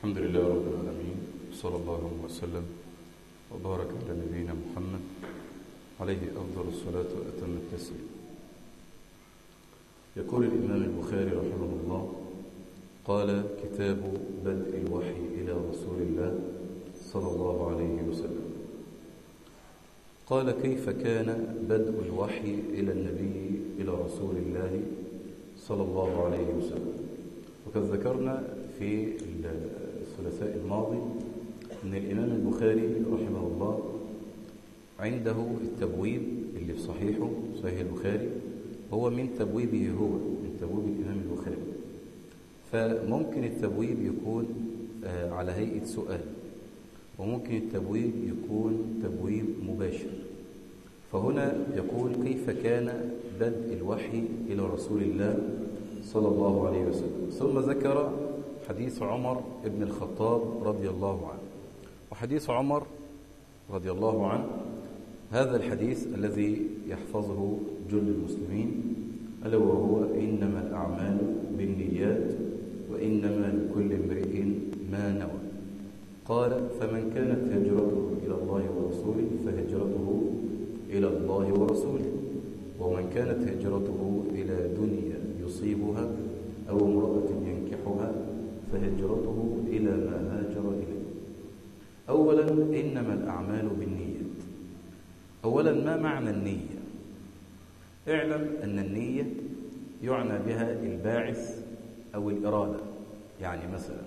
الحمد لله رب العالمين صلى الله وسلم وبارك على نبينا محمد عليه أفضل الصلاة وأتم التسليم يقول الإمام البخاري رحمه الله قال كتاب بدء الوحي إلى رسول الله صلى الله عليه وسلم قال كيف كان بدء الوحي إلى النبي إلى رسول الله صلى الله عليه وسلم وقد ذكرنا في الثلاثاء الماضي أن الإمام البخاري رحمه الله عنده التبويب اللي في صحيحه صحيح البخاري هو من تبويبه هو من تبويب الإمام البخاري فممكن التبويب يكون على هيئة سؤال وممكن التبويب يكون تبويب مباشر فهنا يقول كيف كان بدء الوحي إلى رسول الله صلى الله عليه وسلم ثم ذكر حديث عمر بن الخطاب رضي الله عنه وحديث عمر رضي الله عنه هذا الحديث الذي يحفظه جل المسلمين ألا وهو إنما الأعمال بالنيات وإنما لكل امرئ ما نوى قال فمن كانت هجرته إلى الله ورسوله فهجرته إلى الله ورسوله ومن كانت هجرته إلى دنيا يصيبها أو امرأة ينكحها فهجرته إلى ما هاجر إليه أولا إنما الأعمال بالنيات أولا ما معنى النية اعلم أن النية يعنى بها الباعث أو الإرادة يعني مثلا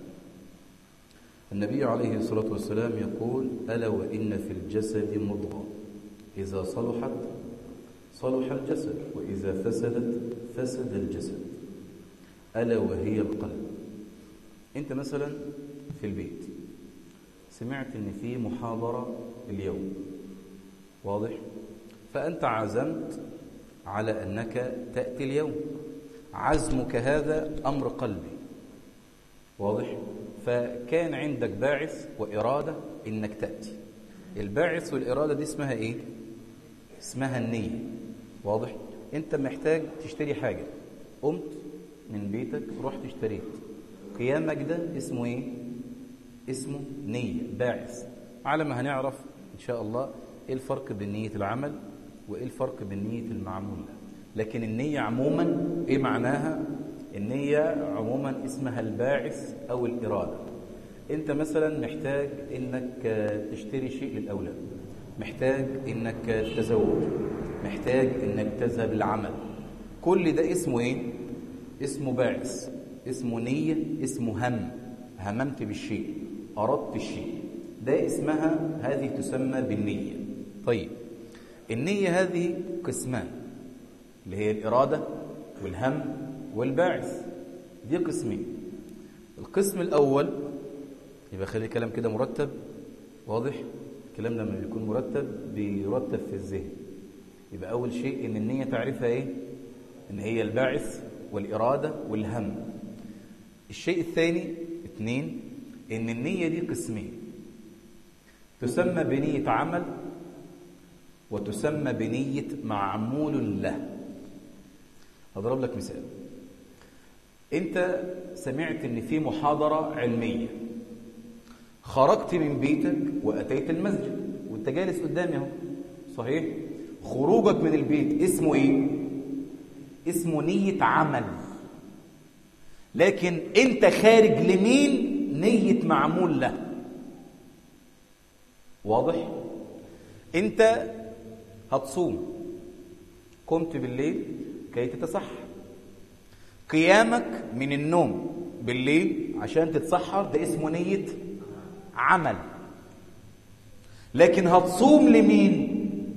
النبي عليه الصلاة والسلام يقول ألا وإن في الجسد مضغة إذا صلحت صلح الجسد وإذا فسدت فسد الجسد ألا وهي القلب أنت مثلا في البيت سمعت أن في محاضرة اليوم واضح فأنت عزمت على أنك تأتي اليوم عزمك هذا أمر قلبي واضح فكان عندك باعث وإرادة إنك تأتي الباعث والإرادة دي اسمها إيه اسمها النية واضح أنت محتاج تشتري حاجة قمت من بيتك رحت اشتريت قيامك ده اسمه إيه اسمه نية باعث على ما هنعرف إن شاء الله إيه الفرق بين نية العمل وإيه الفرق بين نية المعمول لكن النية عموما إيه معناها النية عموما اسمها الباعث أو الإرادة أنت مثلا محتاج إنك تشتري شيء للأولاد محتاج إنك تتزوج محتاج إنك تذهب العمل كل ده اسمه إيه؟ اسمه باعث اسمه نية اسمه هم هممت بالشيء أردت الشيء ده اسمها هذه تسمى بالنية طيب النية هذه قسمان اللي هي الإرادة والهم والباعث دي قسمين القسم الأول يبقى خلي الكلام كده مرتب واضح الكلام لما بيكون مرتب بيرتب في الذهن يبقى أول شيء إن النية تعرفها إيه إن هي الباعث والإرادة والهم الشيء الثاني اثنين إن النية دي قسمين تسمى بنية عمل وتسمى بنية معمول له هضرب لك مثال انت سمعت ان في محاضرة علمية خرجت من بيتك واتيت المسجد وانت جالس قدامي اهو صحيح خروجك من البيت اسمه ايه اسمه نية عمل لكن انت خارج لمين نية معمول له واضح انت هتصوم قمت بالليل كي تتسحر قيامك من النوم بالليل عشان تتسحر ده اسمه نية عمل لكن هتصوم لمين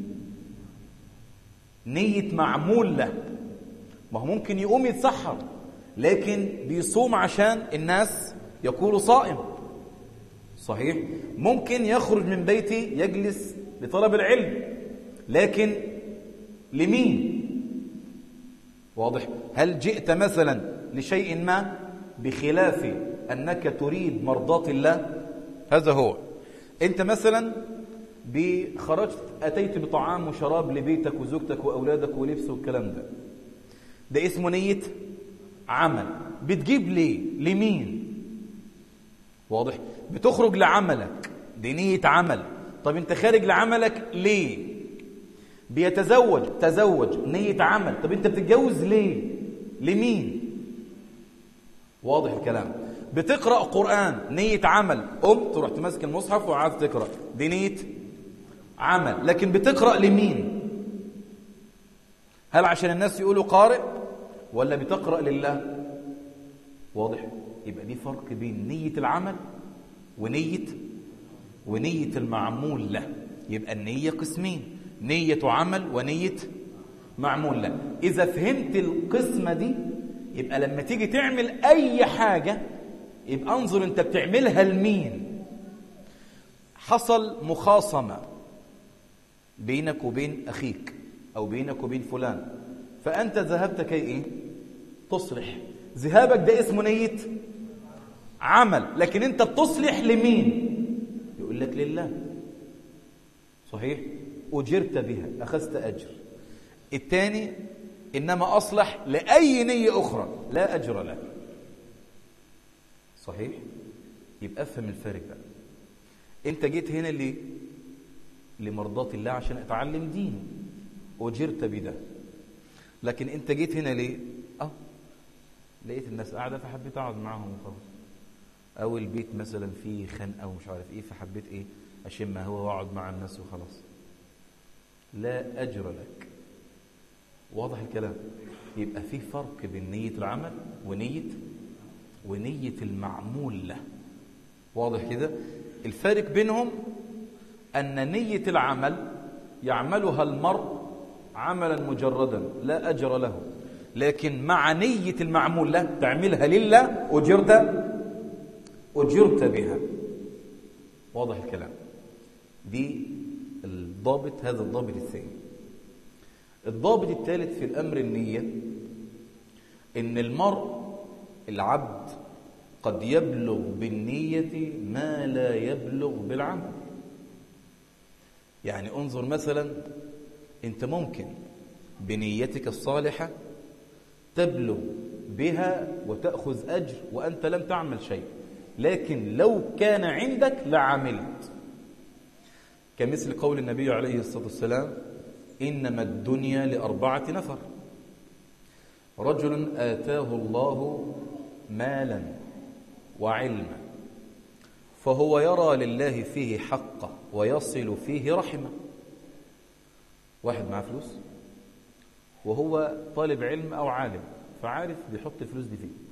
نية معمول له ما هو ممكن يقوم يتسحر لكن بيصوم عشان الناس يقولوا صائم صحيح ممكن يخرج من بيتي يجلس لطلب العلم لكن لمين واضح هل جئت مثلا لشيء ما بخلاف أنك تريد مرضاة الله هذا هو أنت مثلا خرجت أتيت بطعام وشراب لبيتك وزوجتك وأولادك ولبس والكلام ده ده اسمه نية عمل بتجيب ليه لمين واضح بتخرج لعملك دي نية عمل طب انت خارج لعملك ليه بيتزوج تزوج نية عمل طب انت بتتجوز ليه لمين واضح الكلام بتقرأ قرآن نية عمل قمت رحت ماسك المصحف وقعدت تقرأ دي نية عمل لكن بتقرأ لمين هل عشان الناس يقولوا قارئ ولا بتقرأ لله واضح يبقى دي فرق بين نية العمل ونية ونية المعمول له يبقى النية قسمين نية عمل ونية معمول له إذا فهمت القسمة دي يبقى لما تيجي تعمل أي حاجة يبقى انظر أنت بتعملها لمين حصل مخاصمة بينك وبين أخيك أو بينك وبين فلان فأنت ذهبت كي إيه؟ تصلح ذهابك ده اسمه نية عمل لكن أنت بتصلح لمين يقول لك لله صحيح أجرت بها أخذت أجر الثاني إنما أصلح لأي نية أخرى لا أجر له صحيح يبقى افهم الفارق بقى انت جيت هنا ليه لمرضاة الله عشان اتعلم دين اجرت بده لكن انت جيت هنا ليه اه لقيت الناس قاعده فحبيت اقعد معاهم وخلاص او البيت مثلا فيه خنقه ومش عارف ايه فحبيت ايه اشم هوا واقعد مع الناس وخلاص لا اجر لك واضح الكلام يبقى في فرق بين نية العمل ونية ونية المعمول له واضح كده الفارق بينهم أن نية العمل يعملها المرء عملا مجردا لا أجر له لكن مع نية المعمول له تعملها لله أجرت أجرت بها واضح الكلام دي الضابط هذا الضابط الثاني الضابط الثالث في الأمر النية إن المرء العبد قد يبلغ بالنية ما لا يبلغ بالعمل يعني انظر مثلا انت ممكن بنيتك الصالحة تبلغ بها وتأخذ أجر وأنت لم تعمل شيء لكن لو كان عندك لعملت كمثل قول النبي عليه الصلاة والسلام إنما الدنيا لأربعة نفر رجل آتاه الله مالا وعلما فهو يرى لله فيه حقه ويصل فيه رحمه واحد معاه فلوس وهو طالب علم أو عالم فعارف بيحط الفلوس دي فيه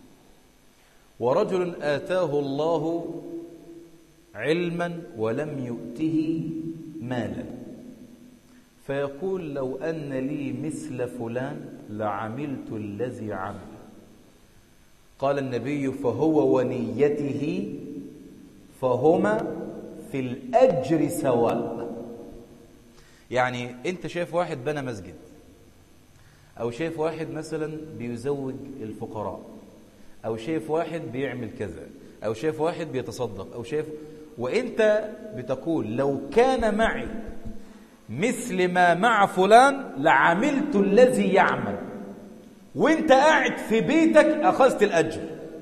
ورجل آتاه الله علما ولم يؤته مالا فيقول لو أن لي مثل فلان لعملت الذي عمل قال النبي فهو ونيته فهما في الأجر سواء يعني أنت شايف واحد بنى مسجد أو شايف واحد مثلا بيزوج الفقراء أو شايف واحد بيعمل كذا أو شايف واحد بيتصدق أو شايف وأنت بتقول لو كان معي مثل ما مع فلان لعملت الذي يعمل وانت قاعد في بيتك أخذت الأجر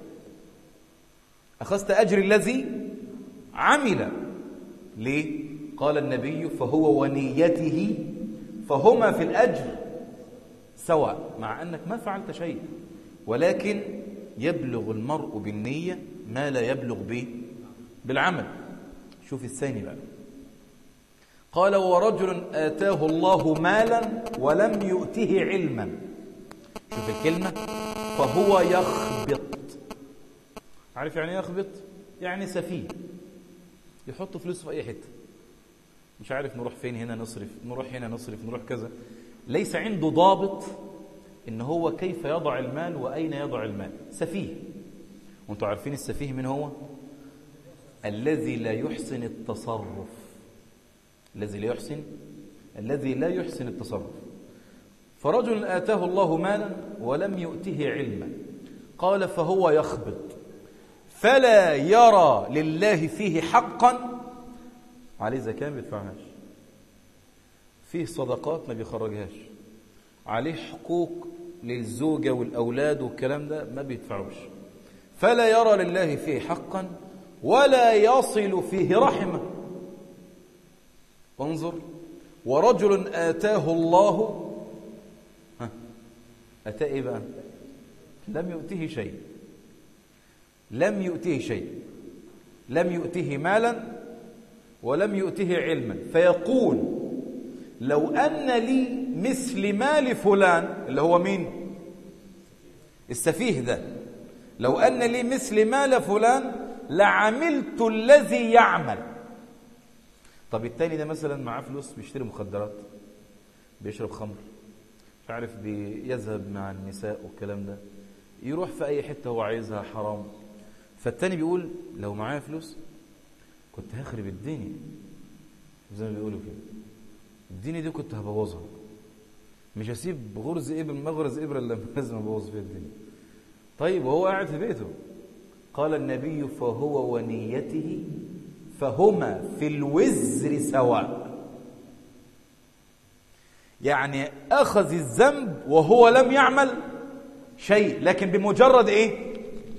أخذت أجر الذي عمل ليه؟ قال النبي فهو ونيته فهما في الأجر سواء مع أنك ما فعلت شيء ولكن يبلغ المرء بالنية ما لا يبلغ به بالعمل شوف الثاني بقى قال ورجل آتاه الله مالا ولم يؤته علما شوف الكلمة فهو يخبط عارف يعني يخبط يعني سفيه يحط فلوس في أي حتة مش عارف نروح فين هنا نصرف نروح هنا نصرف نروح كذا ليس عنده ضابط ان هو كيف يضع المال واين يضع المال سفيه وانتم عارفين السفيه من هو الذي لا يحسن التصرف الذي لا يحسن الذي لا يحسن التصرف فرجل آتاه الله مالا ولم يؤته علما قال فهو يخبط فلا يرى لله فيه حقا عليه زكاة ما بيدفعهاش فيه صدقات ما بيخرجهاش عليه حقوق للزوجة والأولاد والكلام ده ما بيدفعوش فلا يرى لله فيه حقا ولا يصل فيه رحمه انظر ورجل آتاه الله ها أتى إيه بقى لم يؤته شيء لم يؤته شيء لم يؤته مالا ولم يؤته علما فيقول لو أن لي مثل مال فلان اللي هو مين السفيه ده لو أن لي مثل مال فلان لعملت الذي يعمل طب التاني ده مثلا معاه فلوس بيشتري مخدرات بيشرب خمر مش عارف بيذهب مع النساء والكلام ده يروح في أي حتة هو عايزها حرام فالتاني بيقول لو معايا فلوس كنت هخرب الدنيا زي ما بيقولوا كده الدنيا دي كنت هبوظها مش هسيب غرز ابر مغرز ابره الا لازم ابوظ فيها الدنيا طيب وهو قاعد في بيته قال النبي فهو ونيته فهما في الوزر سواء يعني اخذ الذنب وهو لم يعمل شيء لكن بمجرد ايه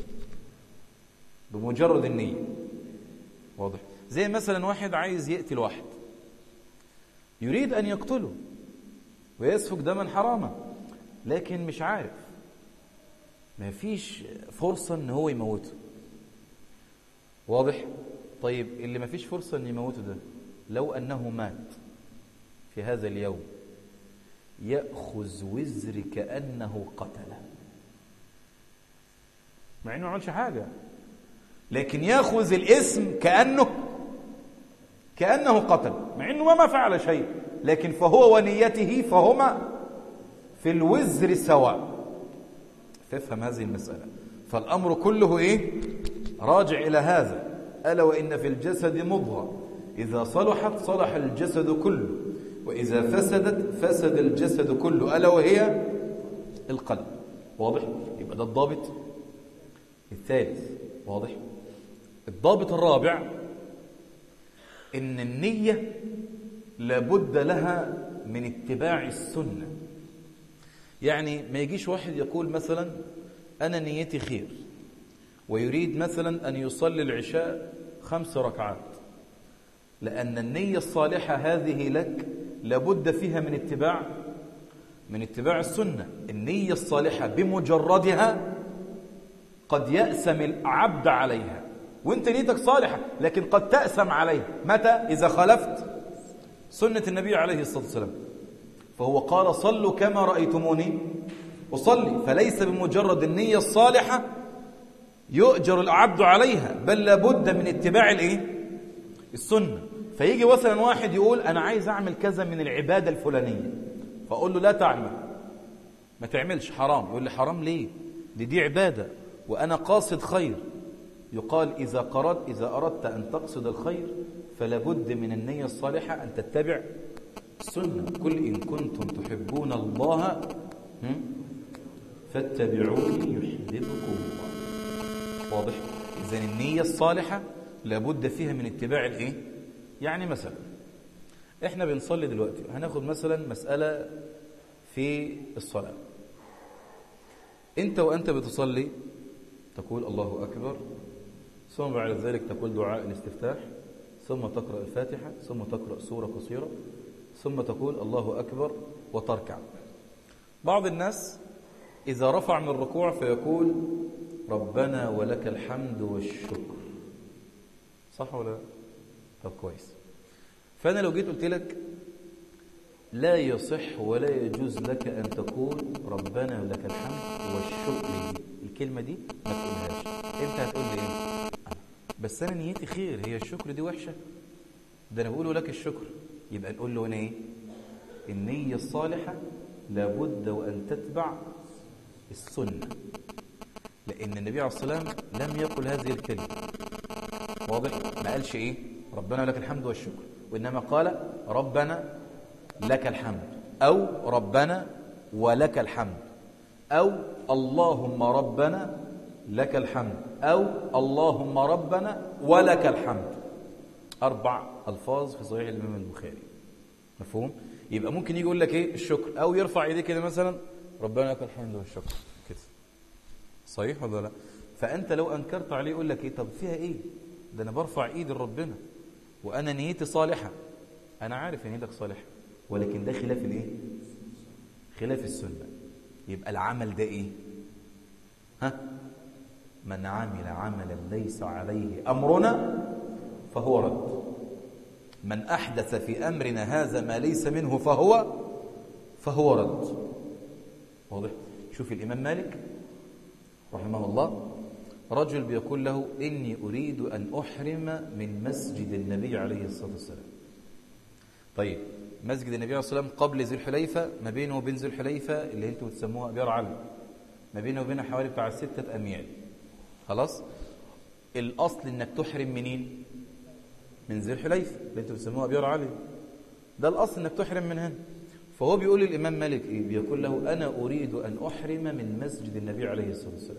بمجرد النيه واضح زي مثلا واحد عايز يقتل واحد يريد ان يقتله ويسفك دما حراما لكن مش عارف ما فيش فرصة ان هو يموته واضح طيب اللي ما فيش فرصة ان يموته ده لو انه مات في هذا اليوم يأخذ وزر كأنه قتله مع انه ما عملش حاجة لكن يأخذ الاسم كأنه كأنه قتل مع انه ما فعل شيء لكن فهو ونيته فهما في الوزر سواء فافهم هذه المسألة فالأمر كله إيه راجع إلى هذا ألا وإن في الجسد مضغة إذا صلحت صلح الجسد كله وإذا فسدت فسد الجسد كله ألا وهي القلب واضح يبقى ده الضابط الثالث واضح الضابط الرابع إن النية لابد لها من اتباع السنة يعني ما يجيش واحد يقول مثلا أنا نيتي خير ويريد مثلا أن يصلي العشاء خمس ركعات لأن النية الصالحة هذه لك لابد فيها من اتباع من اتباع السنة النية الصالحة بمجردها قد يأسم العبد عليها وانت نيتك صالحة لكن قد تأسم عليها متى إذا خالفت سنة النبي عليه الصلاة والسلام فهو قال صلوا كما رأيتموني أصلي فليس بمجرد النية الصالحة يؤجر العبد عليها بل لابد من اتباع الايه السنة فيجي مثلا واحد يقول أنا عايز أعمل كذا من العبادة الفلانية فأقول له لا تعمل ما تعملش حرام يقول لي حرام ليه دي دي عبادة وأنا قاصد خير يقال إذا قرأت إذا أردت أن تقصد الخير فلا بد من النية الصالحة أن تتبع السنة قل إن كنتم تحبون الله فاتبعوني يحببكم الله واضح إذن النية الصالحة لابد فيها من اتباع الإيه يعني مثلا إحنا بنصلي دلوقتي هناخد مثلا مسألة في الصلاة أنت وأنت بتصلي تقول الله أكبر ثم بعد ذلك تقول دعاء الاستفتاح ثم تقرأ الفاتحة ثم تقرأ سورة قصيرة ثم تقول الله أكبر وتركع بعض الناس إذا رفع من الركوع فيقول ربنا ولك الحمد والشكر صح ولا لا؟ طب كويس فأنا لو جيت قلت لك لا يصح ولا يجوز لك أن تقول ربنا ولك الحمد والشكر دي الكلمة دي ما تقولهاش أنت هتقول لي إيه بس أنا نيتي خير هي الشكر دي وحشة ده أنا بقوله لك الشكر يبقى نقول له هنا إيه النية الصالحة لابد وأن تتبع السنة لأن النبي عليه الصلاة والسلام لم يقل هذه الكلمة واضح ما قالش إيه ربنا لك الحمد والشكر وإنما قال ربنا لك الحمد أو ربنا ولك الحمد أو اللهم ربنا لك الحمد أو اللهم ربنا ولك الحمد أربع ألفاظ في صحيح الإمام البخاري مفهوم؟ يبقى ممكن يجي يقول لك إيه الشكر أو يرفع إيديه كده مثلا ربنا لك الحمد والشكر كده صحيح ولا لا؟ فأنت لو أنكرت عليه يقول لك إيه طب فيها إيه؟ ده انا برفع ايدي لربنا وانا نيتي صالحه انا عارف ان نيتك صالحه ولكن ده خلاف الايه خلاف السنه يبقى العمل ده ايه ها من عمل عملا ليس عليه امرنا فهو رد من احدث في امرنا هذا ما ليس منه فهو فهو رد واضح شوف الامام مالك رحمه الله رجل بيقول له إني أريد أن أحرم من مسجد النبي عليه الصلاة والسلام طيب مسجد النبي عليه الصلاة والسلام قبل ذي الحليفة ما بينه وبين ذي الحليفة اللي انتوا بتسموها أبيار علم ما بينه وبينها حوالي بتاع ستة أميال خلاص الأصل إنك تحرم منين من ذي الحليفة اللي انتوا بتسموها أبيار علم ده الأصل إنك تحرم من هنا فهو بيقول للإمام مالك إيه بيقول له أنا أريد أن أحرم من مسجد النبي عليه الصلاة والسلام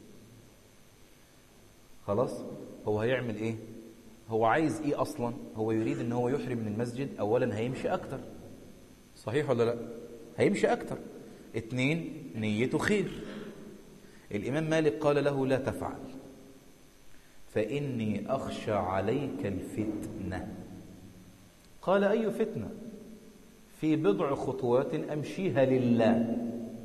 خلاص هو هيعمل ايه هو عايز ايه اصلا هو يريد ان هو يحرم من المسجد اولا هيمشي اكتر صحيح ولا لا هيمشي اكتر اتنين نيته خير الامام مالك قال له لا تفعل فاني اخشى عليك الفتنه قال اي فتنه في بضع خطوات امشيها لله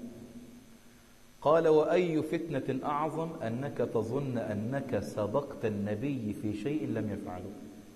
قال وأي فتنة أعظم أنك تظن أنك صدقت النبي في شيء لم يفعله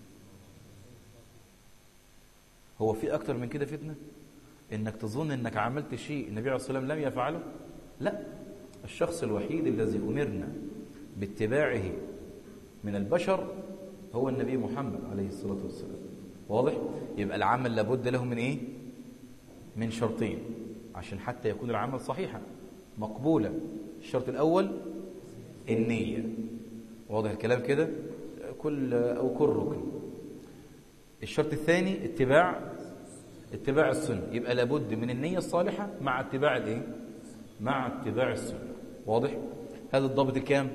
هو في أكتر من كده فتنة إنك تظن أنك عملت شيء النبي عليه الصلاة والسلام لم يفعله لا الشخص الوحيد الذي أمرنا باتباعه من البشر هو النبي محمد عليه الصلاة والسلام واضح؟ يبقى العمل لابد له من إيه؟ من شرطين عشان حتى يكون العمل صحيحا مقبولة الشرط الأول النية واضح الكلام كده كل أو كل ركن الشرط الثاني اتباع اتباع السنة يبقى لابد من النية الصالحة مع اتباع الايه مع اتباع السنة واضح هذا الضابط الكام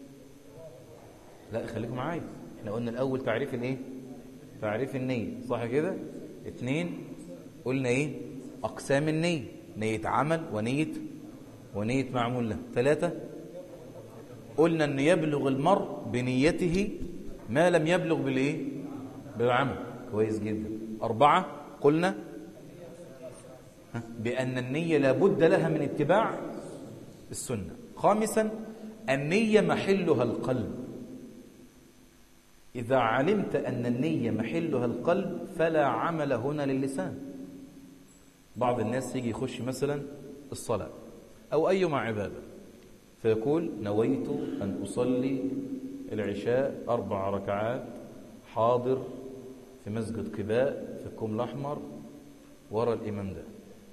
لا خليكم معايا احنا قلنا الأول تعريف الايه تعريف النية صح كده اتنين قلنا ايه أقسام النية نية عمل ونية ونية معمول له ثلاثة قلنا أن يبلغ المرء بنيته ما لم يبلغ بالإيه بالعمل كويس جدا أربعة قلنا بأن النية لابد لها من اتباع السنة خامسا النية محلها القلب إذا علمت أن النية محلها القلب فلا عمل هنا للسان بعض الناس يجي يخش مثلا الصلاة أو أيما عبادة فيقول نويت أن أصلي العشاء أربع ركعات حاضر في مسجد قباء في الكوم الأحمر ورا الإمام ده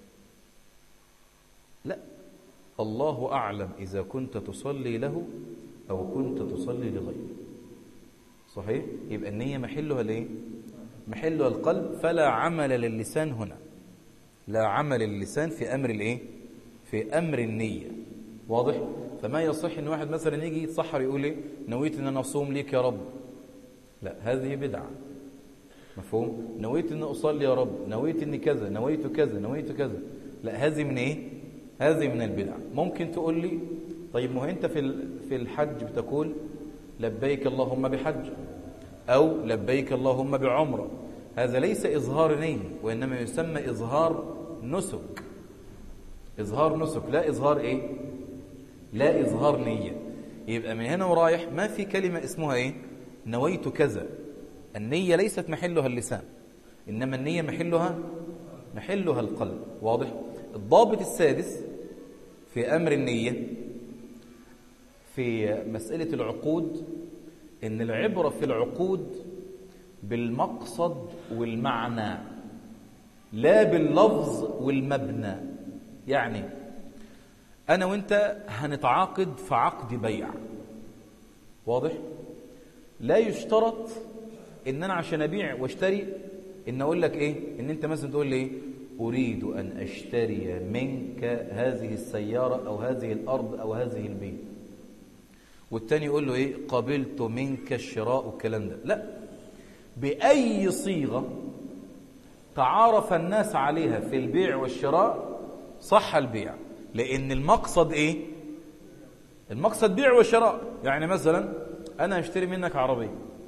لا الله أعلم إذا كنت تصلي له أو كنت تصلي لغيره صحيح؟ يبقى النية محلها ليه؟ محلها القلب فلا عمل للسان هنا لا عمل للسان في أمر الإيه؟ في أمر النية واضح؟ فما يصح ان واحد مثلا يجي يتسحر يقول ايه نويت ان انا اصوم ليك يا رب لا هذه بدعه مفهوم نويت ان اصلي يا رب نويت اني كذا نويت كذا نويت كذا لا هذه من ايه هذه من البدع ممكن تقول لي طيب ما هو انت في في الحج بتقول لبيك اللهم بحج او لبيك اللهم بعمره هذا ليس اظهار نيه وانما يسمى اظهار نسك اظهار نسك لا اظهار ايه لا إظهار نية يبقى من هنا ورايح ما في كلمة اسمها إيه نويت كذا النية ليست محلها اللسان إنما النية محلها محلها القلب واضح الضابط السادس في أمر النية في مسألة العقود إن العبرة في العقود بالمقصد والمعنى لا باللفظ والمبنى يعني أنا وأنت هنتعاقد في عقد بيع واضح؟ لا يشترط إن أنا عشان أبيع واشتري إن أقول لك إيه؟ إن أنت مثلا تقول لي إيه؟ أريد أن أشتري منك هذه السيارة أو هذه الأرض أو هذه البيت والتاني يقول له إيه؟ قبلت منك الشراء والكلام ده لا بأي صيغة تعارف الناس عليها في البيع والشراء صح البيع لأن المقصد إيه؟ المقصد بيع وشراء يعني مثلا أنا أشتري منك عربية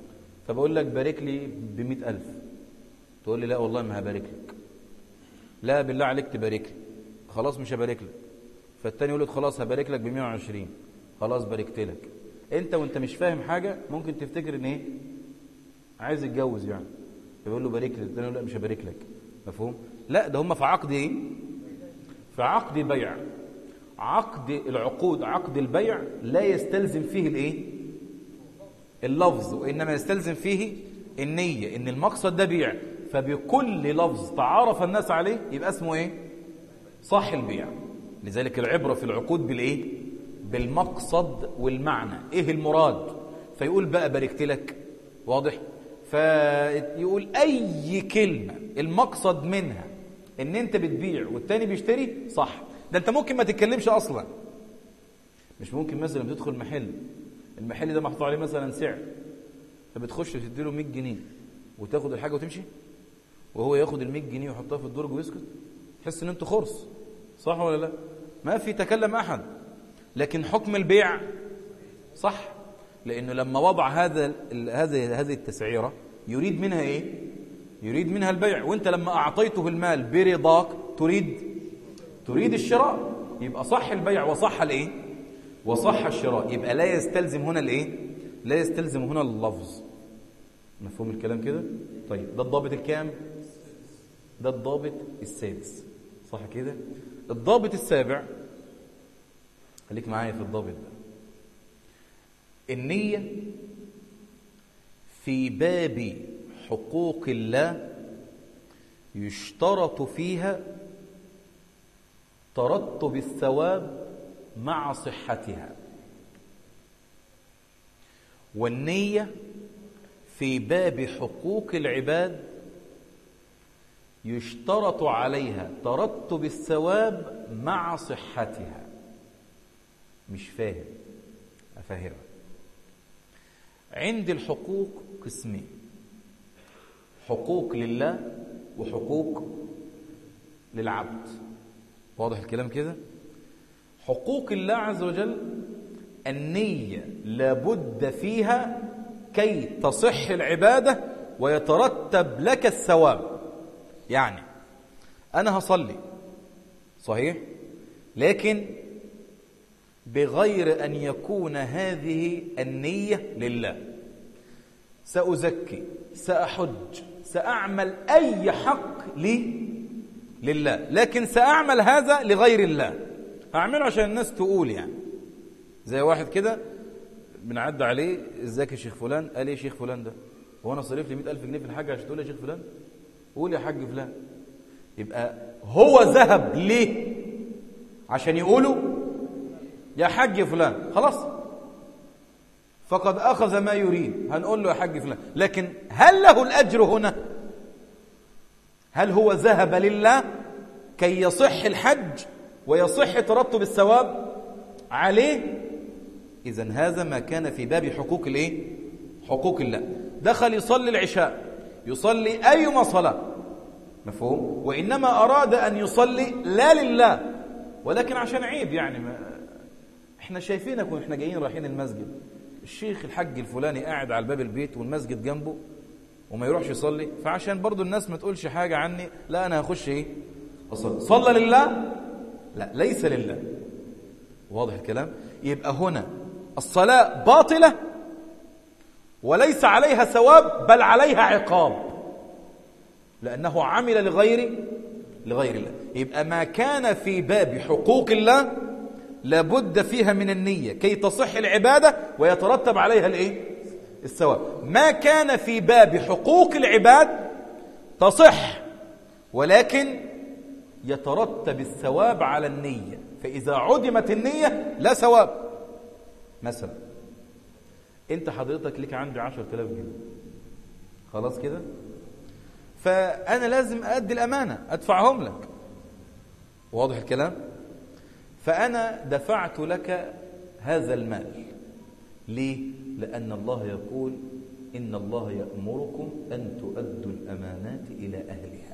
فبقول لك بارك لي ب ألف تقول لي لا والله ما هبارك لك لا بالله عليك تبارك لي خلاص مش هبارك لك فالتاني يقول لك خلاص هبارك لك ب 120 خلاص باركت لك انت وانت مش فاهم حاجه ممكن تفتكر ان ايه عايز يتجوز يعني فيقول له بارك لي التاني يقول لا مش هبارك لك مفهوم لا ده هم في عقد ايه في عقد بيع عقد العقود عقد البيع لا يستلزم فيه الايه اللفظ وانما يستلزم فيه النيه ان المقصد ده بيع فبكل لفظ تعارف الناس عليه يبقى اسمه ايه صح البيع لذلك العبره في العقود بالايه بالمقصد والمعنى ايه المراد فيقول بقى باركت لك واضح فيقول اي كلمه المقصد منها ان انت بتبيع والتاني بيشتري صح ده انت ممكن ما تتكلمش اصلا مش ممكن مثلا بتدخل محل المحل ده محطوط عليه مثلا سعر فبتخش تديله 100 جنيه وتاخد الحاجه وتمشي وهو ياخد ال 100 جنيه ويحطها في الدرج ويسكت تحس ان انتوا خرص صح ولا لا ما في تكلم احد لكن حكم البيع صح لانه لما وضع هذا هذه هذه التسعيره يريد منها ايه يريد منها البيع وانت لما اعطيته المال برضاك تريد تريد الشراء يبقى صح البيع وصح الايه وصح الشراء يبقى لا يستلزم هنا الايه لا يستلزم هنا اللفظ مفهوم الكلام كده طيب ده الضابط الكام ده الضابط السادس صح كده الضابط السابع خليك معايا في الضابط ده النية في باب حقوق الله يشترط فيها ترتب الثواب مع صحتها والنية في باب حقوق العباد يشترط عليها ترتب الثواب مع صحتها مش فاهم أفهمك عند الحقوق قسمين حقوق لله وحقوق للعبد واضح الكلام كده حقوق الله عز وجل النية لابد فيها كي تصح العبادة ويترتب لك الثواب يعني أنا هصلي صحيح لكن بغير أن يكون هذه النية لله سأزكي سأحج سأعمل أي حق لي لله لكن سأعمل هذا لغير الله هعمله عشان الناس تقول يعني زي واحد كده بنعدي عليه ازيك يا شيخ فلان قال ايه شيخ فلان ده هو انا صرف لي 100000 جنيه في الحاجه عشان تقول يا شيخ فلان قول يا حاج فلان يبقى هو ذهب ليه عشان يقولوا يا حاج فلان خلاص فقد اخذ ما يريد هنقول له يا حاج فلان لكن هل له الاجر هنا هل هو ذهب لله كي يصح الحج ويصح ترتب الثواب عليه اذا هذا ما كان في باب حقوق الايه حقوق الله دخل يصلي العشاء يصلي ايما صلاه مفهوم وانما اراد ان يصلي لا لله ولكن عشان عيب يعني ما احنا شايفينك واحنا جايين رايحين المسجد الشيخ الحج الفلاني قاعد على باب البيت والمسجد جنبه وما يروحش يصلي فعشان برضو الناس ما تقولش حاجة عني لا أنا هخش إيه أصلي صلى لله لا ليس لله واضح الكلام يبقى هنا الصلاة باطلة وليس عليها ثواب بل عليها عقاب لأنه عمل لغير لغير الله يبقى ما كان في باب حقوق الله لابد فيها من النية كي تصح العبادة ويترتب عليها الايه الثواب ما كان في باب حقوق العباد تصح ولكن يترتب الثواب على النية فإذا عدمت النية لا ثواب مثلا انت حضرتك لك عندي عشر تلاف جنيه خلاص كده فأنا لازم أدي الأمانة أدفعهم لك واضح الكلام فأنا دفعت لك هذا المال ليه؟ لأن الله يقول إن الله يأمركم أن تؤدوا الأمانات إلى أهلها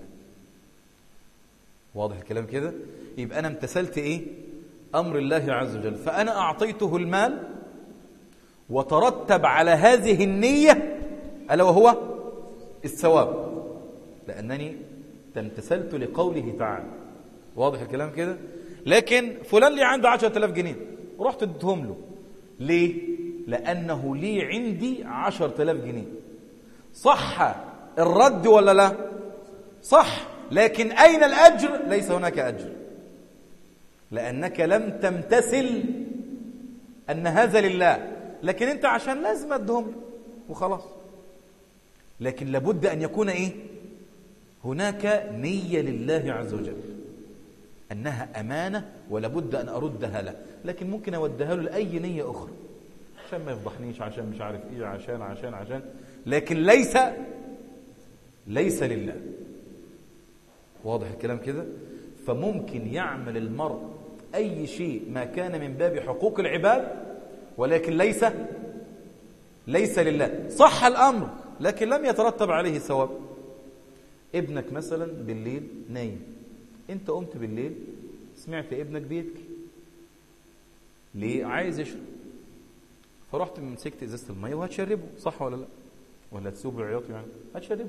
واضح الكلام كده؟ يبقى أنا امتثلت إيه؟ أمر الله عز وجل فأنا أعطيته المال وترتب على هذه النية ألا وهو الثواب لأنني تمتثلت لقوله تعالى واضح الكلام كده لكن فلان لي عنده عشرة آلاف جنيه رحت اديتهم له ليه لأنه لي عندي عشرة آلاف جنيه صح الرد ولا لا صح لكن أين الأجر ليس هناك أجر لأنك لم تمتثل أن هذا لله لكن أنت عشان لازم أدهم وخلاص لكن لابد أن يكون إيه هناك نية لله عز وجل أنها أمانة ولابد أن أردها له لكن ممكن أودها له لأي نية أخرى عشان ما يفضحنيش عشان مش عارف إيه عشان عشان عشان لكن ليس ليس لله واضح الكلام كده فممكن يعمل المرء أي شيء ما كان من باب حقوق العباد ولكن ليس ليس لله صح الأمر لكن لم يترتب عليه ثواب ابنك مثلا بالليل نايم انت قمت بالليل سمعت ابنك بيبكي ليه عايز يشرب فرحت مسكت ازازه الميه وهتشربه صح ولا لا ولا تسوب العياط يعني هتشربه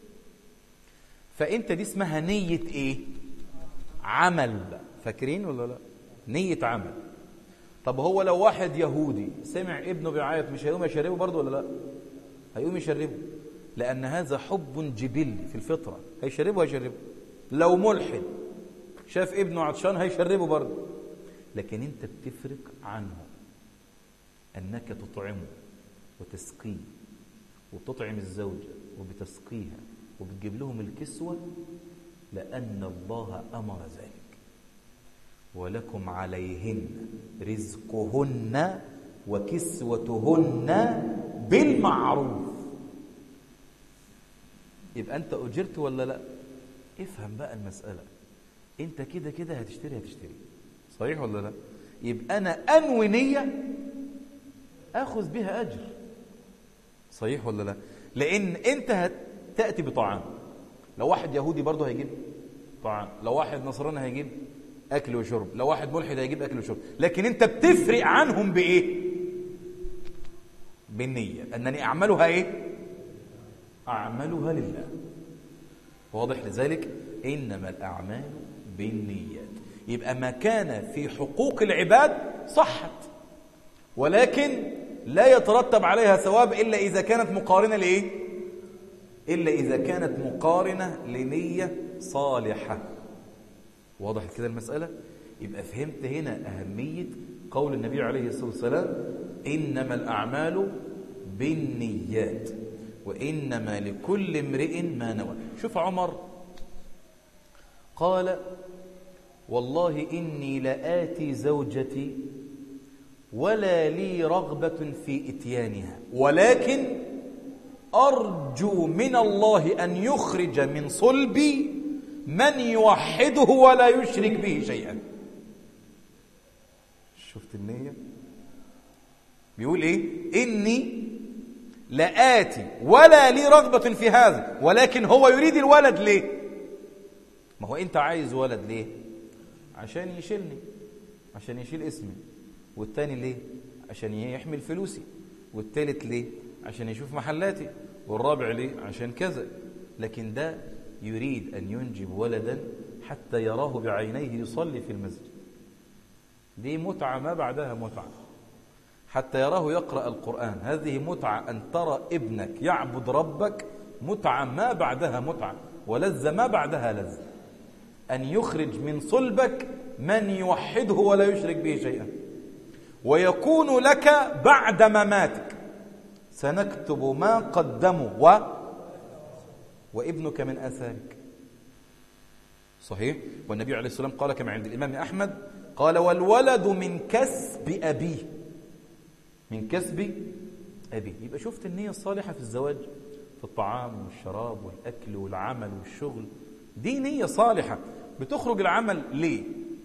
فانت دي اسمها نيه ايه عمل فاكرين ولا لا نيه عمل طب هو لو واحد يهودي سمع ابنه بيعيط مش هيقوم يشربه برضه ولا لا هيقوم يشربه لأن هذا حب جبلي في الفطرة هيشربه هيشربه لو ملحد شاف ابنه عطشان هيشربه برضه لكن انت بتفرق عنه أنك تطعمه وتسقيه وتطعم الزوجة وبتسقيها وبتجيب لهم الكسوة لأن الله أمر ذلك ولكم عليهن رزقهن وكسوتهن بالمعروف يبقى انت اجرت ولا لا افهم بقى المساله انت كده كده هتشتري هتشتري صحيح ولا لا يبقى انا انوي نيه اخذ بها اجر صحيح ولا لا لان انت هتاتي بطعام لو واحد يهودي برضه هيجيب طعام لو واحد نصراني هيجيب اكل وشرب لو واحد ملحد هيجيب اكل وشرب لكن انت بتفرق عنهم بايه بالنيه انني اعملها ايه اعملها لله واضح لذلك انما الاعمال بالنيات يبقى ما كان في حقوق العباد صحت ولكن لا يترتب عليها ثواب الا اذا كانت مقارنه لايه الا اذا كانت مقارنه لنيه صالحه واضح كده المسألة يبقى فهمت هنا أهمية قول النبي عليه الصلاة والسلام إنما الأعمال بالنيات وإنما لكل امرئ ما نوى شوف عمر قال والله إني لآتي زوجتي ولا لي رغبة في إتيانها ولكن أرجو من الله أن يخرج من صلبي من يوحده ولا يشرك به شيئا شفت النية بيقول ايه اني لآتي ولا لي رغبة في هذا ولكن هو يريد الولد ليه ما هو انت عايز ولد ليه عشان يشيلني عشان يشيل اسمي والتاني ليه عشان يحمل فلوسي والتالت ليه عشان يشوف محلاتي والرابع ليه عشان كذا لكن ده يريد أن ينجب ولدا حتى يراه بعينيه يصلي في المسجد دي متعة ما بعدها متعة حتى يراه يقرأ القرآن هذه متعة أن ترى ابنك يعبد ربك متعة ما بعدها متعة ولذة ما بعدها لذة أن يخرج من صلبك من يوحده ولا يشرك به شيئا ويكون لك بعد مماتك سنكتب ما قدموا و وابنك من آثارك صحيح والنبي عليه الصلاة والسلام قال كما عند الإمام أحمد قال والولد من كسب أبيه من كسب أبيه يبقى شفت النية الصالحة في الزواج في الطعام والشراب والأكل والعمل والشغل دي نية صالحة بتخرج العمل ليه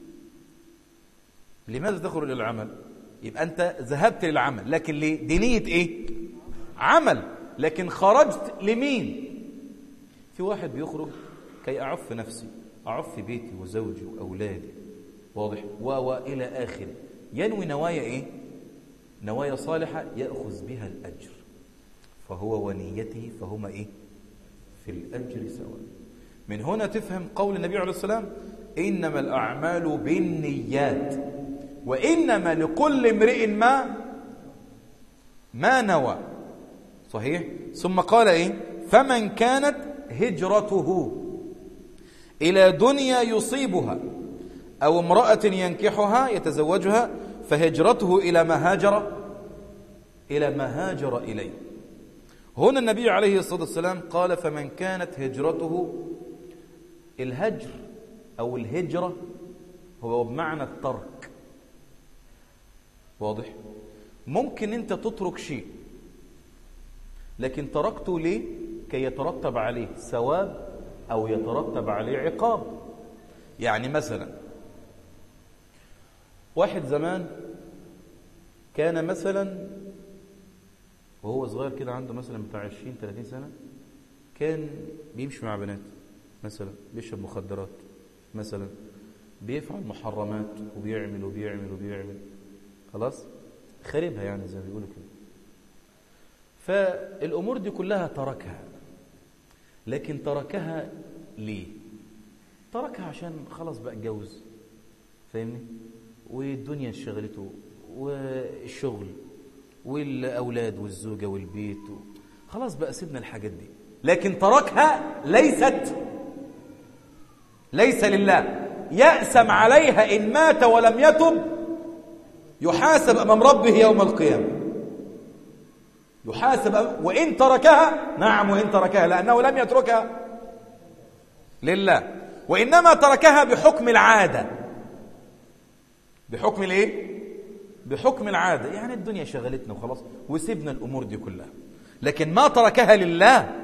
لماذا تخرج العمل يبقى أنت ذهبت للعمل لكن ليه دي نية إيه عمل لكن خرجت لمين في واحد بيخرج كي أعف نفسي أعف بيتي وزوجي وأولادي واضح و وإلى آخره ينوي نوايا إيه نوايا صالحة يأخذ بها الأجر فهو ونيته فهما إيه في الأجر سواء من هنا تفهم قول النبي عليه السلام إنما الأعمال بالنيات وإنما لكل امرئ ما ما نوى صحيح ثم قال إيه فمن كانت هجرته إلى دنيا يصيبها أو امرأة ينكحها يتزوجها فهجرته إلى ما هاجر إلى ما هاجر إليه هنا النبي عليه الصلاة والسلام قال فمن كانت هجرته الهجر أو الهجرة هو بمعنى الترك واضح ممكن أنت تترك شيء لكن تركته ليه كي يترتب عليه ثواب أو يترتب عليه عقاب يعني مثلا واحد زمان كان مثلا وهو صغير كده عنده مثلا بتاع 20 30 سنة كان بيمشي مع بنات مثلا بيشرب مخدرات مثلا بيفعل محرمات وبيعمل وبيعمل وبيعمل خلاص خربها يعني زي ما بيقولوا كده فالأمور دي كلها تركها لكن تركها ليه تركها عشان خلاص بقى اتجوز فاهمني والدنيا شغلته والشغل والأولاد والزوجة والبيت و... خلاص بقى سيبنا الحاجات دي لكن تركها ليست ليس لله يأسم عليها إن مات ولم يتب يحاسب أمام ربه يوم القيامة يحاسب أمام وإن تركها نعم وإن تركها لأنه لم يتركها لله وإنما تركها بحكم العادة بحكم الايه بحكم العادة يعني الدنيا شغلتنا وخلاص وسيبنا الأمور دي كلها لكن ما تركها لله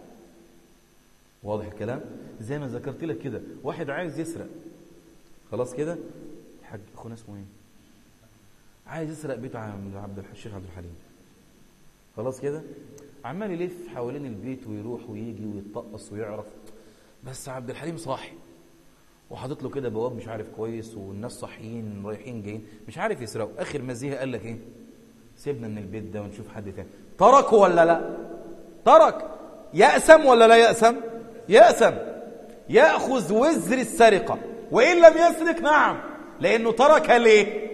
واضح الكلام زي ما ذكرت لك كده واحد عايز يسرق خلاص كده الحاج اخونا اسمه ايه عايز يسرق بيت عبد الشيخ عبد الحليم خلاص كده عمال يلف حوالين البيت ويروح ويجي ويتطقص ويعرف بس عبد الحليم صاحي وحاطط له كده بواب مش عارف كويس والناس صاحيين رايحين جايين مش عارف يسرقوا اخر ما زهق قال لك ايه سيبنا من البيت ده ونشوف حد تاني تركه ولا لا ترك يأسم ولا لا يأسم يأسم يأخذ وزر السرقة وإن لم يسرق نعم لأنه ترك ليه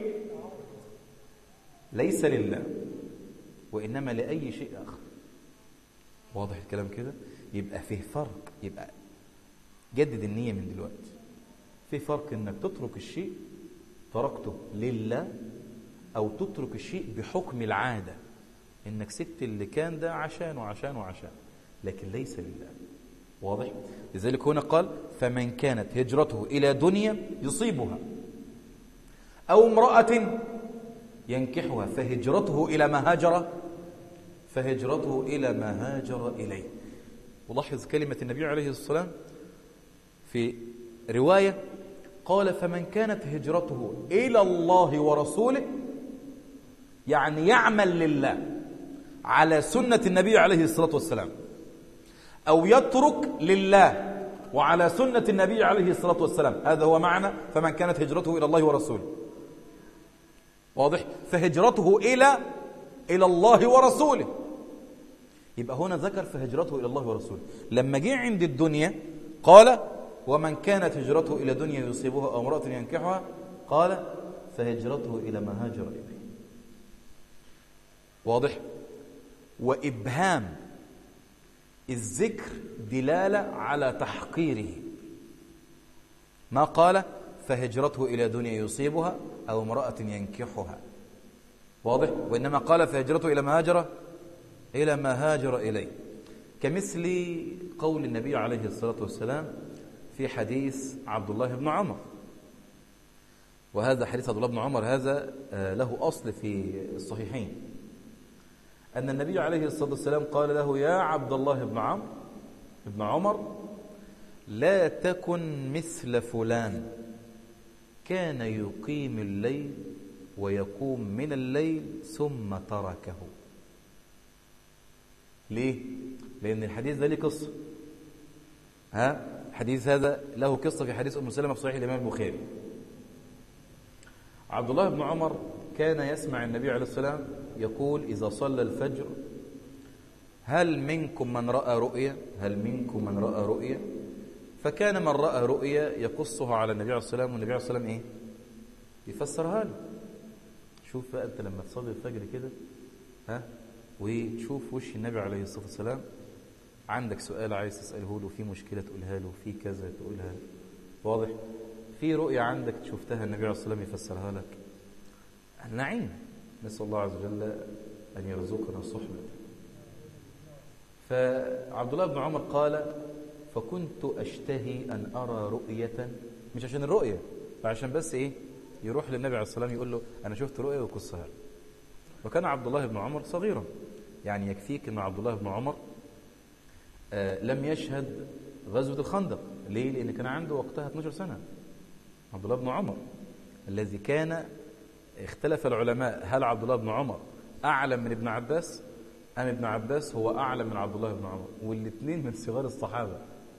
ليس لله وإنما لأي شيء آخر واضح الكلام كده يبقى فيه فرق يبقى جدد النية من دلوقتي في فرق انك تترك الشيء تركته لله او تترك الشيء بحكم العادة انك سبت اللي كان ده عشان وعشان وعشان لكن ليس لله واضح لذلك هنا قال فمن كانت هجرته الى دنيا يصيبها او امرأة ينكحها فهجرته الى ما هاجر فهجرته الى ما هاجر اليه ولاحظ كلمة النبي عليه الصلاة والسلام في رواية قال فمن كانت هجرته إلى الله ورسوله يعني يعمل لله على سنة النبي عليه الصلاة والسلام أو يترك لله وعلى سنة النبي عليه الصلاة والسلام هذا هو معنى فمن كانت هجرته إلى الله ورسوله واضح فهجرته إلى إلى الله ورسوله يبقى هنا ذكر فهجرته إلى الله ورسوله لما جه عند الدنيا قال ومن كانت هجرته إلى دنيا يصيبها أو امرأة ينكحها قال فهجرته إلى ما هاجر إليه واضح وإبهام الذكر دلالة على تحقيره ما قال فهجرته إلى دنيا يصيبها أو امرأة ينكحها واضح وإنما قال فهجرته إلى ما هاجر إلى ما هاجر إليه كمثل قول النبي عليه الصلاة والسلام في حديث عبد الله بن عمر وهذا حديث عبد الله بن عمر هذا له أصل في الصحيحين أن النبي عليه الصلاة والسلام قال له يا عبد الله بن عمرو بن عمر لا تكن مثل فلان كان يقيم الليل ويقوم من الليل ثم تركه ليه؟ لأن الحديث ده ليه قصة ها؟ الحديث هذا له قصة في حديث أم سلمة في صحيح الإمام البخاري عبد الله بن عمر كان يسمع النبي عليه السلام يقول إذا صلى الفجر هل منكم من رأى رؤيا هل منكم من رأى رؤيا فكان من رأى رؤيا يقصها على النبي عليه الصلاة والسلام والنبي عليه الصلاة والسلام إيه يفسرها له شوف بقى أنت لما تصلي الفجر كده ها وتشوف وش النبي عليه الصلاة والسلام عندك سؤال عايز تسأله له في مشكلة تقولها له في كذا تقولها له واضح في رؤية عندك شفتها النبي عليه الصلاة والسلام يفسرها لك نعيم نسأل الله عز وجل أن يرزقنا صحبة فعبد الله بن عمر قال فكنت أشتهي أن أرى رؤية مش عشان الرؤية فعشان بس إيه يروح للنبي عليه الصلاة والسلام يقول له أنا شفت رؤية وقصها له وكان عبد الله بن عمر صغيرا يعني يكفيك أن عبد الله بن عمر آه لم يشهد غزوة الخندق ليه؟ لأن كان عنده وقتها 12 سنة عبد الله بن عمر الذي كان اختلف العلماء هل عبد الله بن عمر أعلم من ابن عباس أم ابن عباس هو أعلم من عبد الله بن عمر والاثنين من صغار الصحابة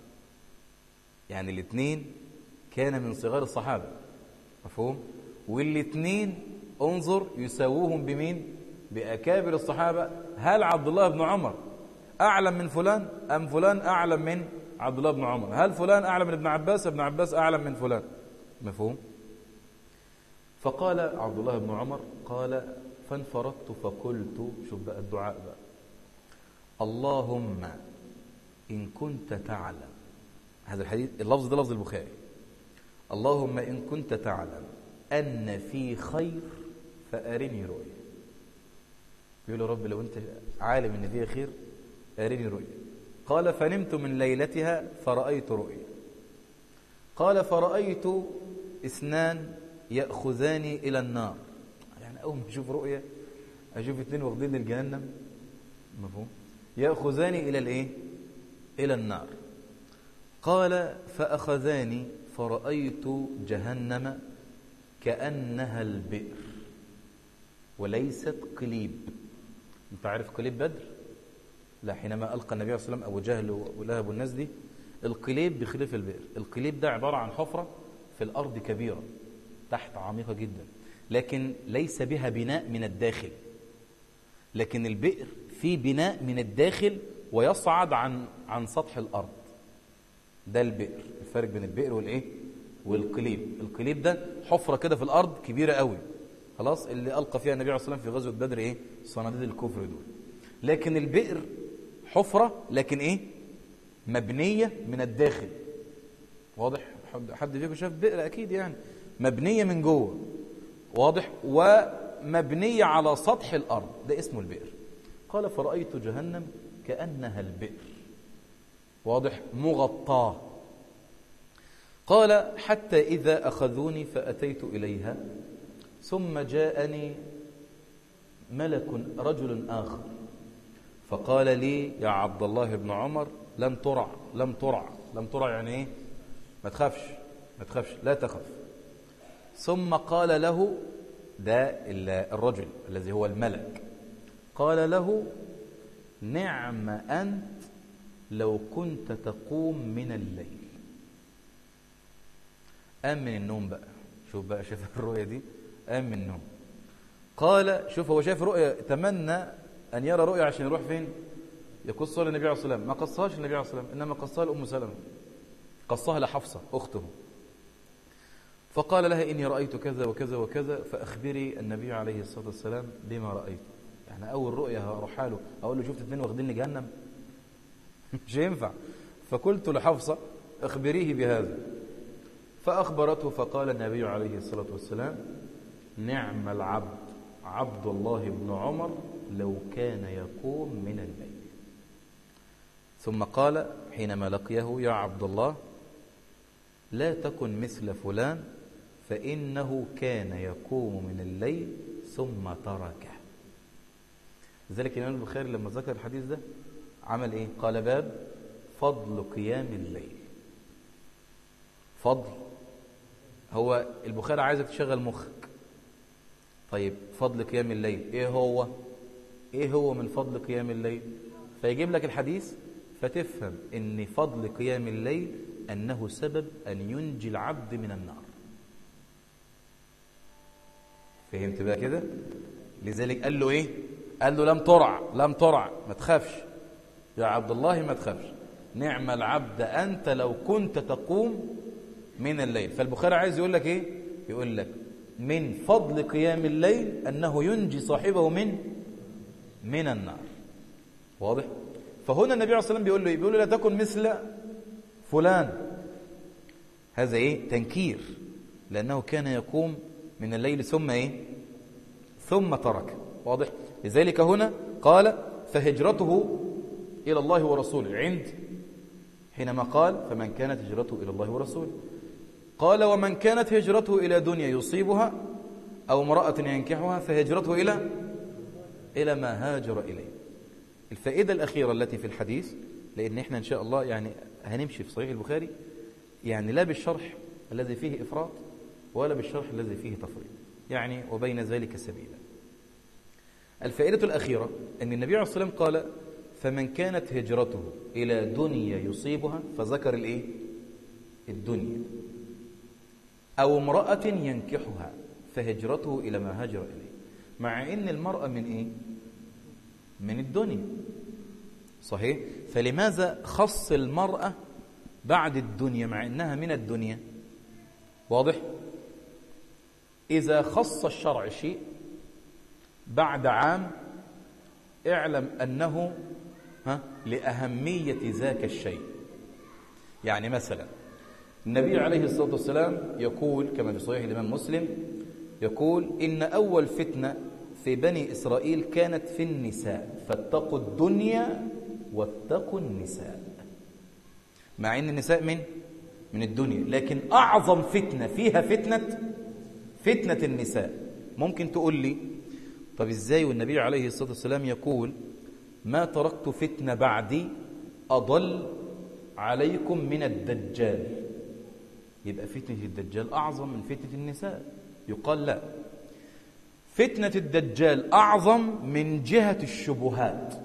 يعني الاثنين كان من صغار الصحابة مفهوم والاثنين انظر يساووهم بمين بأكابر الصحابة هل عبد الله بن عمر أعلم من فلان أم فلان أعلم من عبد الله بن عمر هل فلان أعلم من ابن عباس ابن عباس أعلم من فلان مفهوم فقال عبد الله بن عمر قال فانفردت فقلت شوف بقى الدعاء بقى اللهم إن كنت تعلم هذا الحديث اللفظ ده لفظ البخاري اللهم إن كنت تعلم أن في خير فأرني رؤيا يقول يا رب لو أنت عالم أن فيها خير أرني رؤيا قال فنمت من ليلتها فرأيت رؤيا قال فرأيت اثنان يأخذاني إلى النار يعني أول ما أشوف رؤيا أشوف اثنين واخدين للجهنم مفهوم يأخذاني إلى الإيه إلى النار قال فأخذاني فرأيت جهنم كأنها البئر وليست قليب انت عارف قليب بدر لا حينما ألقى النبي صلى الله عليه وسلم أبو جهل ولهب والناس دي القليب بخلاف البئر القليب ده عبارة عن حفرة في الأرض كبيرة تحت عميقة جدا لكن ليس بها بناء من الداخل لكن البئر في بناء من الداخل ويصعد عن عن سطح الأرض ده البئر الفرق بين البئر والايه والقليب القليب ده حفرة كده في الأرض كبيرة قوي خلاص اللي ألقى فيها النبي عليه الصلاة والسلام في غزوة بدر إيه صناديد الكفر دول لكن البئر حفرة لكن إيه مبنية من الداخل واضح حد فيكم شاف بئر أكيد يعني مبنية من جوه واضح ومبنية على سطح الأرض ده اسمه البئر قال فرأيت جهنم كأنها البئر واضح مغطاه قال حتى إذا أخذوني فأتيت إليها ثم جاءني ملك رجل آخر فقال لي يا عبد الله بن عمر لم ترع لم ترع لم ترع يعني ايه ما تخافش ما تخافش لا تخف ثم قال له ده الرجل الذي هو الملك قال له نعم أنت لو كنت تقوم من الليل قام من النوم بقى شوف بقى شاف الرؤية دي قام من النوم قال شوف هو شاف رؤية تمنى أن يرى رؤية عشان يروح فين يقصها للنبي عليه الصلاة والسلام ما قصهاش للنبي عليه الصلاة والسلام إنما قصها لأم سلمة قصها لحفصة أخته فقال لها إني رأيت كذا وكذا وكذا فأخبري النبي عليه الصلاة والسلام بما رأيت يعني أول رؤية هروح له أقول له شفت اثنين واخديني جهنم مش ينفع فقلت لحفصة أخبريه بهذا فأخبرته فقال النبي عليه الصلاة والسلام نعم العبد عبد الله بن عمر لو كان يقوم من الليل ثم قال حينما لقيه يا عبد الله لا تكن مثل فلان فإنه كان يقوم من الليل ثم تركه لذلك الإمام البخاري لما ذكر الحديث ده عمل إيه؟ قال باب فضل قيام الليل فضل هو البخاري عايزك تشغل مخك طيب فضل قيام الليل ايه هو ايه هو من فضل قيام الليل فيجيب لك الحديث فتفهم ان فضل قيام الليل انه سبب ان ينجي العبد من النار فهمت بقى كده لذلك قال له ايه قال له لم ترع لم ترع ما تخافش يا عبد الله ما تخافش نعم العبد أنت لو كنت تقوم من الليل فالبخاري عايز يقول لك إيه يقول لك من فضل قيام الليل أنه ينجي صاحبه من من النار واضح فهنا النبي عليه الصلاة والسلام بيقول له إيه؟ بيقول له لا تكن مثل فلان هذا إيه تنكير لأنه كان يقوم من الليل ثم إيه ثم ترك واضح لذلك هنا قال فهجرته إلى الله ورسوله عند حينما قال فمن كانت هجرته إلى الله ورسوله قال ومن كانت هجرته إلى دنيا يصيبها أو امرأة ينكحها فهجرته إلى إلى ما هاجر إليه الفائدة الأخيرة التي في الحديث لأن إحنا إن شاء الله يعني هنمشي في صحيح البخاري يعني لا بالشرح الذي فيه إفراط ولا بالشرح الذي فيه تفريط يعني وبين ذلك سبيلا الفائدة الأخيرة أن النبي عليه الصلاة والسلام قال فمن كانت هجرته إلى دنيا يصيبها فذكر الإيه؟ الدنيا أو امرأة ينكحها فهجرته إلى ما هاجر إليه مع أن المرأة من إيه؟ من الدنيا صحيح؟ فلماذا خص المرأة بعد الدنيا مع أنها من الدنيا واضح؟ إذا خص الشرع شيء بعد عام اعلم أنه ها لأهمية ذاك الشيء يعني مثلا النبي عليه الصلاة والسلام يقول كما في صحيح الإمام مسلم يقول إن أول فتنة في بني إسرائيل كانت في النساء فاتقوا الدنيا واتقوا النساء مع أن النساء من من الدنيا لكن أعظم فتنة فيها فتنة فتنة النساء ممكن تقول لي طب إزاي والنبي عليه الصلاة والسلام يقول ما تركت فتنة بعدي أضل عليكم من الدجال يبقى فتنة الدجال أعظم من فتنة النساء يقال لا فتنة الدجال أعظم من جهة الشبهات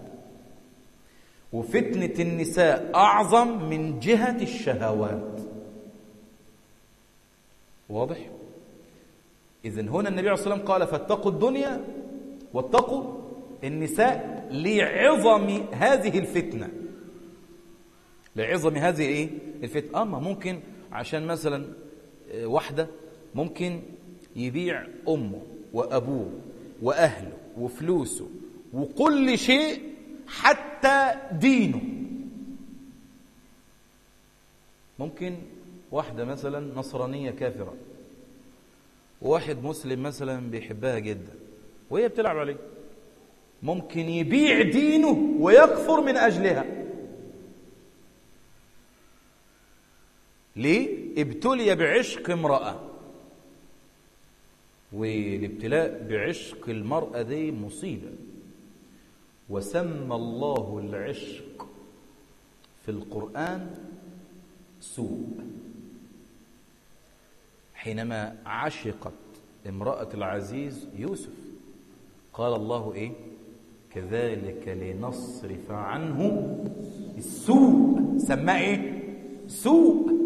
وفتنة النساء أعظم من جهة الشهوات واضح؟ إذن هنا النبي عليه الصلاة والسلام قال فاتقوا الدنيا واتقوا النساء لعظم هذه الفتنة لعظم هذه ايه الفتنة أما ممكن عشان مثلا واحدة ممكن يبيع أمه وأبوه وأهله وفلوسه وكل شيء حتى دينه ممكن واحدة مثلا نصرانية كافرة وواحد مسلم مثلا بيحبها جدا وهي بتلعب عليه ممكن يبيع دينه ويكفر من أجلها ليه؟ ابتلي بعشق امرأة والابتلاء بعشق المرأة دي مصيبة وسمى الله العشق في القرآن سوء حينما عشقت امرأة العزيز يوسف قال الله إيه كذلك لنصرف عنه السوء سماه إيه سوء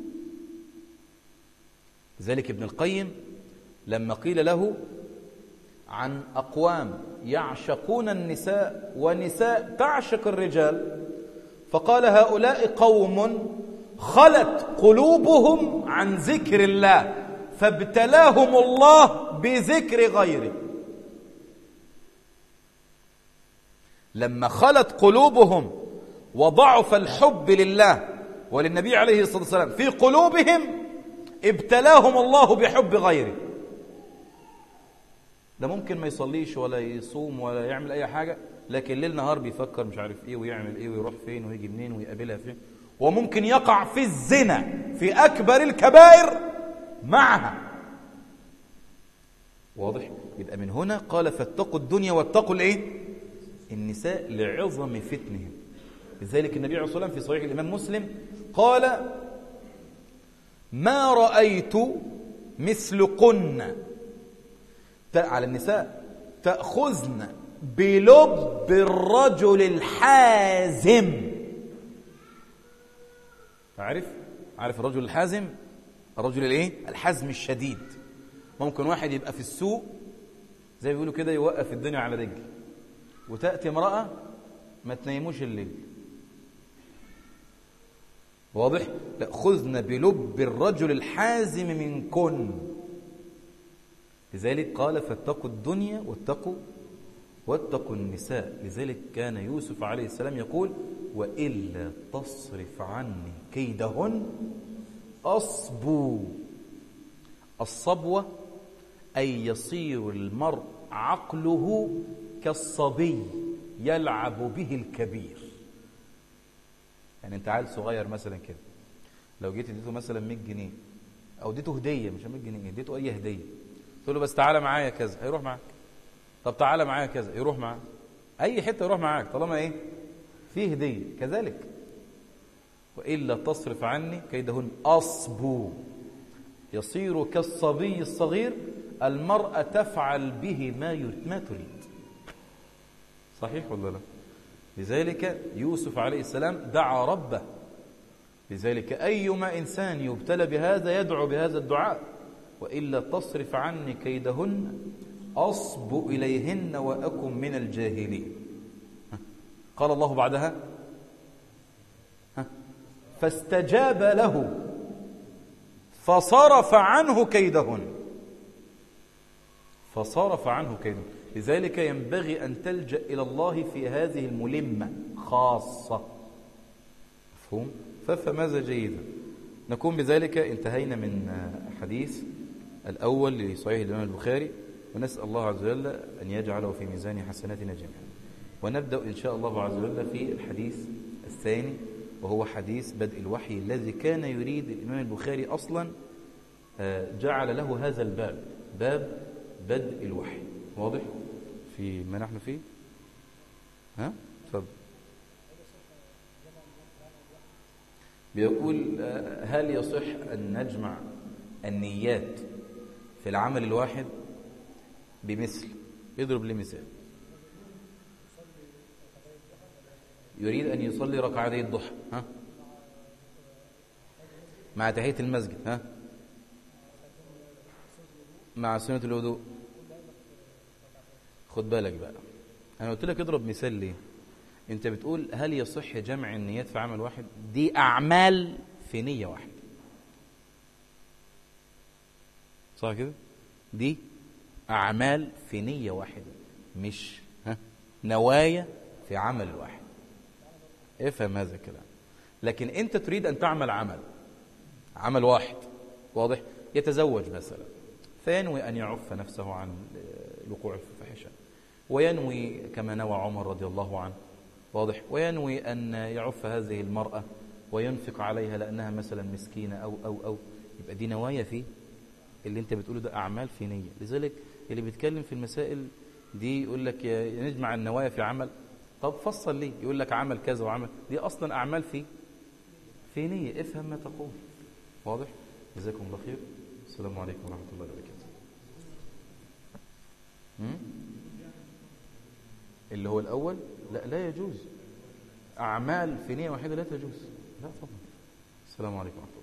ذلك ابن القيم لما قيل له عن أقوام يعشقون النساء ونساء تعشق الرجال فقال هؤلاء قوم خلت قلوبهم عن ذكر الله فابتلاهم الله بذكر غيره لما خلت قلوبهم وضعف الحب لله وللنبي عليه الصلاة والسلام في قلوبهم ابتلاهم الله بحب غيره ده ممكن ما يصليش ولا يصوم ولا يعمل أي حاجة لكن ليل نهار بيفكر مش عارف إيه ويعمل إيه ويروح فين ويجي منين ويقابلها فين وممكن يقع في الزنا في أكبر الكبائر معها واضح يبقى من هنا قال فاتقوا الدنيا واتقوا الايه النساء لعظم فتنهم لذلك النبي عليه الصلاه والسلام في صحيح الامام مسلم قال ما رايت مثل قن على النساء تاخذن بلب الرجل الحازم عارف عارف الرجل الحازم الرجل الايه الحزم الشديد ممكن واحد يبقى في السوق زي ما بيقولوا كده يوقف الدنيا على رجل وتأتي امرأة ما تنيموش الليل واضح لا خذن بلب الرجل الحازم منكن لذلك قال فاتقوا الدنيا واتقوا واتقوا النساء لذلك كان يوسف عليه السلام يقول وإلا تصرف عني كيدهن أصبوا الصبوة أي يصير المرء عقله كالصبي يلعب به الكبير يعني انت عيل صغير مثلا كده لو جيت اديته مثلا 100 جنيه او اديته هديه مش 100 جنيه اديته اي هديه تقول له بس تعالى معايا كذا هيروح معاك طب تعالى معايا كذا يروح معاك اي حته يروح معاك طالما ايه في هديه كذلك والا تصرف عني كيدهن اصبو يصير كالصبي الصغير المرأة تفعل به ما ما تريد صحيح ولا لا لذلك يوسف عليه السلام دعا ربه لذلك أيما إنسان يبتلى بهذا يدعو بهذا الدعاء وإلا تصرف عني كيدهن أصب إليهن وأكن من الجاهلين قال الله بعدها فاستجاب له فصرف عنه كيدهن فصرف عنه كيدهن لذلك ينبغي أن تلجأ إلى الله في هذه الملمة خاصة مفهوم؟ فماذا جيدا نكون بذلك انتهينا من حديث الأول لصحيح الإمام البخاري ونسأل الله عز وجل أن يجعله في ميزان حسناتنا جميعا ونبدأ إن شاء الله عز وجل في الحديث الثاني وهو حديث بدء الوحي الذي كان يريد الإمام البخاري أصلا جعل له هذا الباب باب بدء الوحي واضح في ما نحن فيه ها تفضل بيقول هل يصح أن نجمع النيات في العمل الواحد بمثل يضرب لي مثال يريد أن يصلي ركعتي الضحى ها مع تحية المسجد ها مع سنة الوضوء خد بالك بقى أنا قلت لك اضرب مثال ليه أنت بتقول هل يصح جمع النيات في عمل واحد دي أعمال في نية واحدة صح كده دي أعمال في نية واحدة مش ها نوايا في عمل واحد افهم هذا الكلام لكن انت تريد ان تعمل عمل عمل واحد واضح يتزوج مثلا فينوي ان يعف نفسه عن الوقوع في الفاحشه وينوي كما نوى عمر رضي الله عنه واضح وينوي ان يعف هذه المراه وينفق عليها لانها مثلا مسكينه او او او يبقى دي نوايا فيه اللي انت بتقوله ده اعمال في نيه لذلك اللي بيتكلم في المسائل دي يقول لك نجمع النوايا في عمل طب فصل ليه يقول لك عمل كذا وعمل دي اصلا اعمال في في نيه افهم ما تقول واضح جزاكم الله خير السلام عليكم ورحمه الله وبركاته اللي هو الاول لا لا يجوز اعمال في نيه واحده لا تجوز لا طبعا السلام عليكم ورحمه الله